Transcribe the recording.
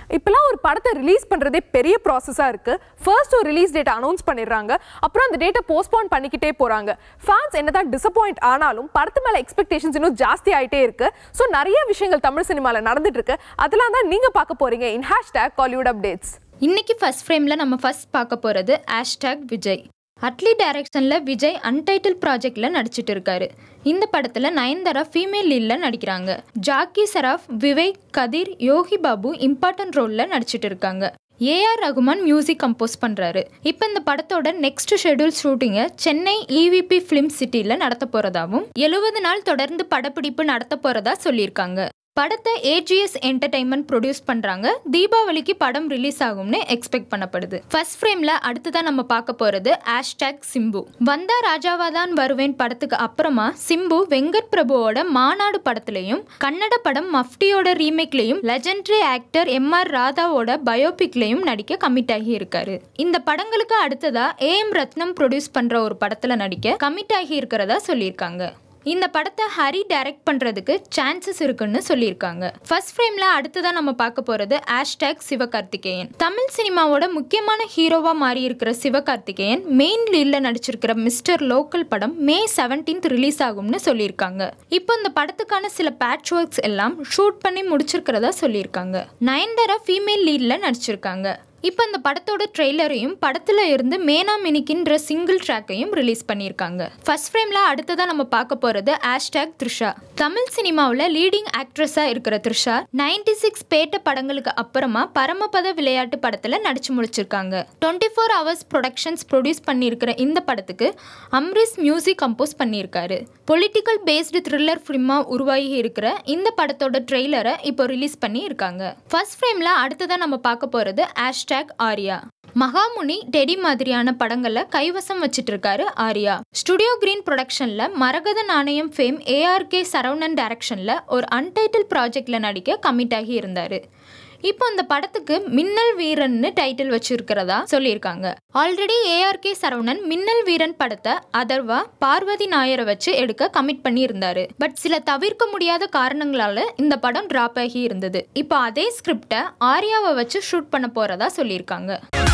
இப்பெல்லாம் ஒரு படத்தை ரிலீஸ் பண்றதே பெரிய ப்ராசஸா இருக்கு ஃபர்ஸ்ட் ஒரு ரிலீஸ் டேட் அனௌன்ஸ் பண்ணிடுறாங்க அப்புறம் அந்த டேட்டை போஸ்ட்போன் பண்ணிக்கிட்டே போறாங்க ஃபேன்ஸ் என்னதான் டிசப்பாயிண்ட் ஆனாலும் படத்து மேல எக்ஸ்பெக்டேஷன்ஸ் இன்னும் ஜாஸ்தி ஆயிட்டே இருக்கு ஸோ நிறைய விஷயங்கள் தமிழ் சினிமால நடந்துட்டு இருக்கு அதெல்லாம் தான் நீங்க பார்க்க போறீங்க இன் ஹேஷ்டேக் காலிவுட் அப்டேட்ஸ் இன்னைக்கு ஃபர்ஸ்ட் ஃப்ரேமில் நம்ம ஃபர்ஸ்ட் பார்க்க போகிறது ஹேஷ்டேக் விஜய் அட்லி டைரக்ஷனில் விஜய் அன்டைட்டில் ப்ராஜெக்டில் நடிச்சிட்டு இருக்காரு இந்த படத்தில் நயன்தாரா ஃபீமேல் லீடில் நடிக்கிறாங்க ஜாக்கி சராஃப் விவேக் கதிர் யோகி பாபு இம்பார்ட்டன்ட் ரோலில் நடிச்சிட்டு இருக்காங்க ஏஆர் ரகுமான் மியூசிக் கம்போஸ் பண்ணுறாரு இப்போ இந்த படத்தோட நெக்ஸ்ட் ஷெட்யூல் ஷூட்டிங்கை சென்னை இவிபி ஃபிலிம் சிட்டியில் நடத்த போகிறதாவும் எழுபது நாள் தொடர்ந்து படப்பிடிப்பு நடத்த போகிறதா சொல்லியிருக்காங்க படத்தை ஏஜிஎஸ் என்டர்டைன்மெண்ட் ப்ரொடியூஸ் பண்ணுறாங்க தீபாவளிக்கு படம் ரிலீஸ் ஆகும்னு எக்ஸ்பெக்ட் பண்ணப்படுது ஃபர்ஸ்ட் ஃப்ரேமில் அடுத்ததான் நம்ம பார்க்க போகிறது ஹேஷ்டேக் சிம்பு வந்தா ராஜாவாதான் வருவேன் படத்துக்கு அப்புறமா சிம்பு வெங்கட் பிரபுவோட மாநாடு படத்துலையும் கன்னட படம் மஃப்டியோட ரீமேக்லையும் லெஜெண்டரி ஆக்டர் எம் ஆர் ராதாவோட பயோபிக்லையும் நடிக்க கமிட் ஆகி இருக்காரு இந்த படங்களுக்கு அடுத்ததா ஏஎம் ரத்னம் ப்ரொடியூஸ் பண்ணுற ஒரு படத்தில் நடிக்க கமிட் ஆகி இருக்கிறதா சொல்லியிருக்காங்க இந்த படத்தை ஹரி டைரக்ட் பண்ணுறதுக்கு சான்சஸ் இருக்குன்னு சொல்லியிருக்காங்க ஃபர்ஸ்ட் ஃப்ரேமில் அடுத்ததான் நம்ம பார்க்க போகிறது ஹேஷ்டேக் சிவகார்த்திகேயன் தமிழ் சினிமாவோட முக்கியமான ஹீரோவாக மாறி இருக்கிற சிவகார்த்திகேயன் மெயின் லீடில் நடிச்சிருக்கிற மிஸ்டர் லோக்கல் படம் மே செவன்டீன்த் ரிலீஸ் ஆகும்னு சொல்லியிருக்காங்க இப்போ இந்த படத்துக்கான சில பேட்ச் ஒர்க்ஸ் எல்லாம் ஷூட் பண்ணி முடிச்சிருக்கிறதா சொல்லியிருக்காங்க நயன்தாரா ஃபீமேல் லீடில் நடிச்சிருக்காங்க இப்போ இந்த படத்தோட ட்ரெய்லரையும் படத்தில் இருந்து மேனா மினிக்கின்ற சிங்கிள் ட்ராக்கையும் ரிலீஸ் பண்ணியிருக்காங்க ஃபர்ஸ்ட் ஃப்ரேமில் அடுத்ததாக நம்ம பார்க்க போகிறது ஹேஷ்டேக் த்ரிஷா தமிழ் சினிமாவில் லீடிங் ஆக்ட்ரஸாக இருக்கிற த்ரிஷா நைன்டி சிக்ஸ் பேட்ட படங்களுக்கு அப்புறமா பரமபத விளையாட்டு படத்தில் நடிச்சு முடிச்சிருக்காங்க twenty four hours productions produce பண்ணியிருக்கிற இந்த படத்துக்கு அம்ரிஸ் மியூசிக் கம்போஸ் பண்ணியிருக்காரு பொலிட்டிக்கல் பேஸ்டு த்ரில்லர் ஃபிலிமாக உருவாகி இருக்கிற இந்த படத்தோட ட்ரெய்லரை இப்போ ரிலீஸ் பண்ணி இருக்காங்க ஃபர்ஸ்ட் ஃப்ரேமில் அடுத்ததாக நம்ம பார்க்க போகிறது ஹேஷ்டேக் ஆர்யா மகாமுனி டெடி மாதிரியான படங்களை கைவசம் வச்சிட்டு இருக்காரு ஆர்யா ஸ்டுடியோ கிரீன் ப்ரொடக்ஷன்ல மரகத நாணயம் ஃபேம் ஏஆர்கே சரவணன் டைரக்ஷன்ல ஒரு அன்டைட்டில் ப்ராஜெக்ட்ல நடிக்க கமிட் ஆகி இருந்தாரு இப்போ இந்த படத்துக்கு மின்னல் வீரன்னு டைட்டில் வச்சிருக்கிறதா சொல்லியிருக்காங்க ஆல்ரெடி ஏஆர்கே சரவணன் மின்னல் வீரன் படத்தை அதர்வா பார்வதி நாயரை வச்சு எடுக்க கமிட் பண்ணி இருந்தாரு பட் சில தவிர்க்க முடியாத காரணங்களால இந்த படம் டிராப் ஆகி இருந்தது இப்போ அதே ஸ்கிரிப்டை ஆர்யாவை வச்சு ஷூட் பண்ண போறதா சொல்லியிருக்காங்க